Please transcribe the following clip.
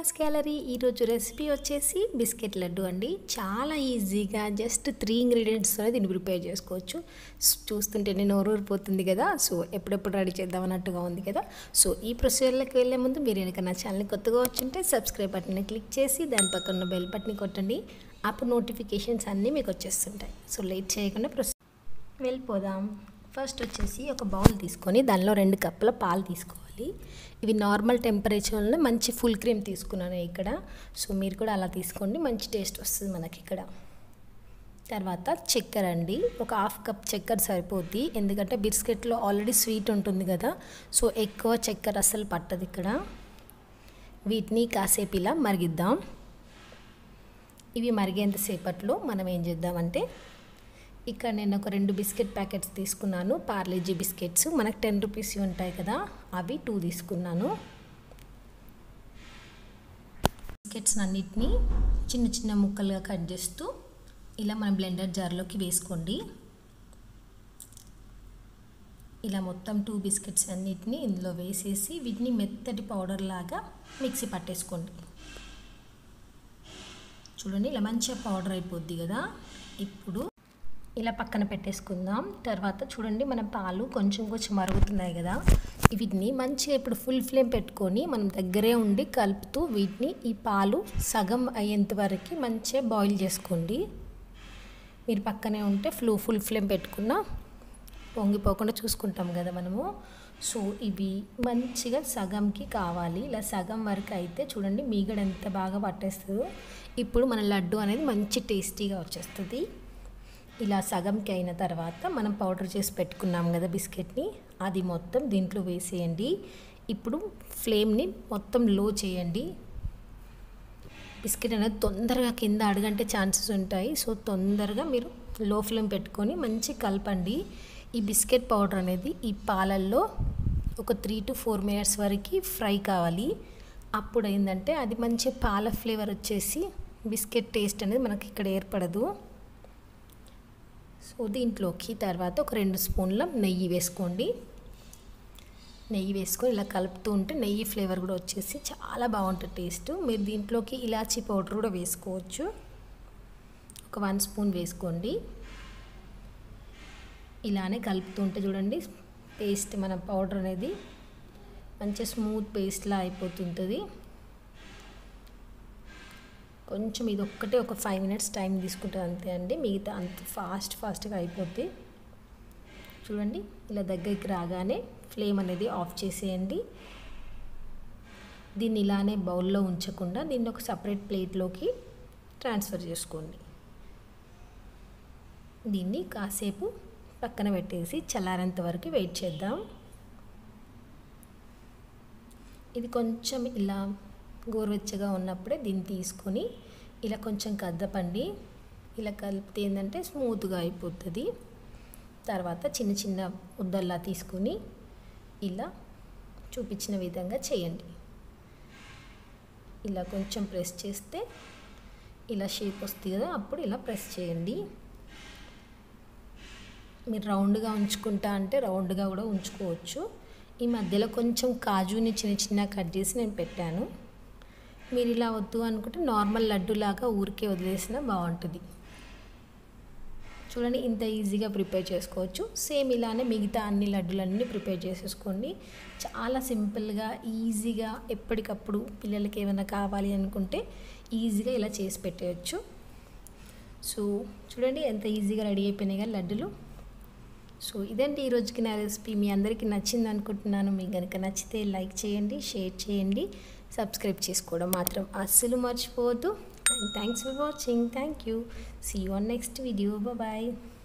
mass gallery ఈరోజు recipe వచ్చేసి biscuit laddu అండి చాలా ఈజీగా జస్ట్ త్రీ ఇంగ్రీడియంట్స్తోనే దీన్ని ప్రిపేర్ చేసుకోవచ్చు స్- చూస్తుంటేనే నోరూరిపోతుంది కదా సో ఎప్పుడెప్పుడు రెడీ చేద్దాం అన్నట్టుగా ఉంది కదా సో ఈ ప్రొసీజర్లోకి వెళ్ళే ముందు మీరు కనుక నా ఛానల్ని కొత్తగా వచ్చుంటే సబ్స్క్రైబ్ బటన్ని క్లిక్ చేసి దాని పక్కన ఉన్న బెల్ బటన్ని కొట్టండి అప్పుడు నోటిఫికేషన్స్ అన్నీ మీకు వచ్చేస్తుంటాయి సో లేట్ చేయకుండా ప్రొసీ వెళ్ళిపోదాం ఫస్ట్ వచ్చేసి ఒక బౌల్ తీసుకొని దానిలో రెండు కప్పుల పాలు తీసుకోవాలి ఇవి నార్మల్ టెంపరేచర్లో మంచి ఫుల్ క్రీమ్ తీసుకున్నాను ఇక్కడ సో మీరు కూడా అలా తీసుకోండి మంచి టేస్ట్ వస్తుంది మనకి ఇక్కడ తర్వాత చక్కెర అండి ఒక హాఫ్ కప్ చక్కెర సరిపోద్ది ఎందుకంటే బిస్కెట్లో ఆల్రెడీ స్వీట్ ఉంటుంది కదా సో ఎక్కువ చక్కెర అస్సలు పట్టదు ఇక్కడ వీటిని కాసేపు ఇలా మరిగిద్దాం ఇవి మరిగేంతసేపట్లో మనం ఏం చేద్దామంటే ఇక్కడ నేను ఒక రెండు బిస్కెట్ ప్యాకెట్స్ తీసుకున్నాను పార్లేజీ బిస్కెట్స్ మనకు టెన్ రూపీస్ ఉంటాయి కదా అవి టూ తీసుకున్నాను బిస్కెట్స్ అన్నిటినీ చిన్న చిన్న ముక్కలుగా కట్ చేస్తూ ఇలా మన బ్లెండర్ జార్లోకి వేసుకోండి ఇలా మొత్తం టూ బిస్కెట్స్ అన్నిటిని ఇందులో వేసేసి వీటిని మెత్తటి పౌడర్ లాగా మిక్సీ పట్టేసుకోండి చూడండి ఇలా మంచిగా పౌడర్ అయిపోద్ది కదా ఇప్పుడు ఇలా పక్కన పెట్టేసుకుందాం తర్వాత చూడండి మన పాలు కొంచెం కొంచెం మరుగుతున్నాయి కదా వీటిని మంచిగా ఇప్పుడు ఫుల్ ఫ్లేమ్ పెట్టుకొని మనం దగ్గరే ఉండి కలుపుతూ వీటిని ఈ పాలు సగం అయ్యేంత వరకు మంచిగా బాయిల్ చేసుకోండి మీరు పక్కనే ఉంటే ఫ్లూ ఫుల్ ఫ్లేమ్ పెట్టుకున్న పొంగిపోకుండా చూసుకుంటాం కదా మనము సో ఇవి మంచిగా సగంకి కావాలి ఇలా సగం వరకు అయితే చూడండి మీగడ ఎంత బాగా పట్టేస్తుందో ఇప్పుడు మన లడ్డు అనేది మంచి టేస్టీగా వచ్చేస్తుంది ఇలా సగంకి అయిన తర్వాత మనం పౌడర్ చేసి పెట్టుకున్నాం కదా బిస్కెట్ని అది మొత్తం దీంట్లో వేసేయండి ఇప్పుడు ఫ్లేమ్ని మొత్తం లో చేయండి బిస్కెట్ అనేది తొందరగా కింద అడగంటే ఛాన్సెస్ ఉంటాయి సో తొందరగా మీరు లో ఫ్లేమ్ పెట్టుకొని మంచి కలపండి ఈ బిస్కెట్ పౌడర్ అనేది ఈ పాలల్లో ఒక త్రీ టు ఫోర్ మినిట్స్ వరకు ఫ్రై కావాలి అప్పుడు ఏంటంటే అది మంచి పాల ఫ్లేవర్ వచ్చేసి బిస్కెట్ టేస్ట్ అనేది మనకి ఇక్కడ ఏర్పడదు సో దీంట్లోకి తర్వాత ఒక రెండు స్పూన్ల నెయ్యి వేసుకోండి నెయ్యి వేసుకొని ఇలా కలుపుతూ ఉంటే నెయ్యి ఫ్లేవర్ కూడా వచ్చేసి చాలా బాగుంటుంది టేస్ట్ మీరు దీంట్లోకి ఇలాచీ పౌడర్ కూడా వేసుకోవచ్చు ఒక వన్ స్పూన్ వేసుకోండి ఇలానే కలుపుతూ ఉంటే చూడండి పేస్ట్ మన పౌడర్ అనేది మంచిగా స్మూత్ పేస్ట్లా అయిపోతుంటుంది కొంచెం ఇది ఒక్కటే ఒక ఫైవ్ మినిట్స్ టైం తీసుకుంటుంది అంతే అండి మిగతా అంత ఫాస్ట్ ఫాస్ట్గా అయిపోద్ది చూడండి ఇలా దగ్గరికి రాగానే ఫ్లేమ్ అనేది ఆఫ్ చేసేయండి దీన్ని ఇలానే బౌల్లో ఉంచకుండా దీన్ని ఒక సపరేట్ ప్లేట్లోకి ట్రాన్స్ఫర్ చేసుకోండి దీన్ని కాసేపు పక్కన పెట్టేసి చల్లారేంత వరకు వెయిట్ చేద్దాం ఇది కొంచెం ఇలా గోరువెచ్చగా ఉన్నప్పుడే దీన్ని తీసుకొని ఇలా కొంచెం కద్దపండి ఇలా కలిపితే ఏంటంటే స్మూత్గా అయిపోతుంది తర్వాత చిన్న చిన్న ముద్దల్లా తీసుకొని ఇలా చూపించిన విధంగా చేయండి ఇలా కొంచెం ప్రెస్ చేస్తే ఇలా షేప్ వస్తుంది కదా అప్పుడు ఇలా ప్రెస్ చేయండి మీరు రౌండ్గా ఉంచుకుంటా అంటే రౌండ్గా కూడా ఉంచుకోవచ్చు ఈ మధ్యలో కొంచెం కాజుని చిన్న చిన్న కట్ చేసి నేను పెట్టాను మీరు ఇలా వద్దు అనుకుంటే నార్మల్ లడ్డులాగా ఊరికే వదిలేసినా బాగుంటుంది చూడండి ఇంత ఈజీగా ప్రిపేర్ చేసుకోవచ్చు సేమ్ ఇలానే మిగతా అన్ని లడ్డులన్నీ ప్రిపేర్ చేసేసుకోండి చాలా సింపుల్గా ఈజీగా ఎప్పటికప్పుడు పిల్లలకి ఏమైనా కావాలి అనుకుంటే ఈజీగా ఇలా చేసి పెట్టేయచ్చు సో చూడండి ఎంత ఈజీగా రెడీ అయిపోయినాయి కదా లడ్డులు సో ఇదండి ఈ రోజుకి నా రెసిపీ మీ అందరికీ నచ్చింది అనుకుంటున్నాను మీకు కనుక నచ్చితే లైక్ చేయండి షేర్ చేయండి సబ్స్క్రైబ్ చేసుకోవడం మాత్రం అస్సలు మర్చిపోవద్దు and thanks for watching thank you see you on next video bye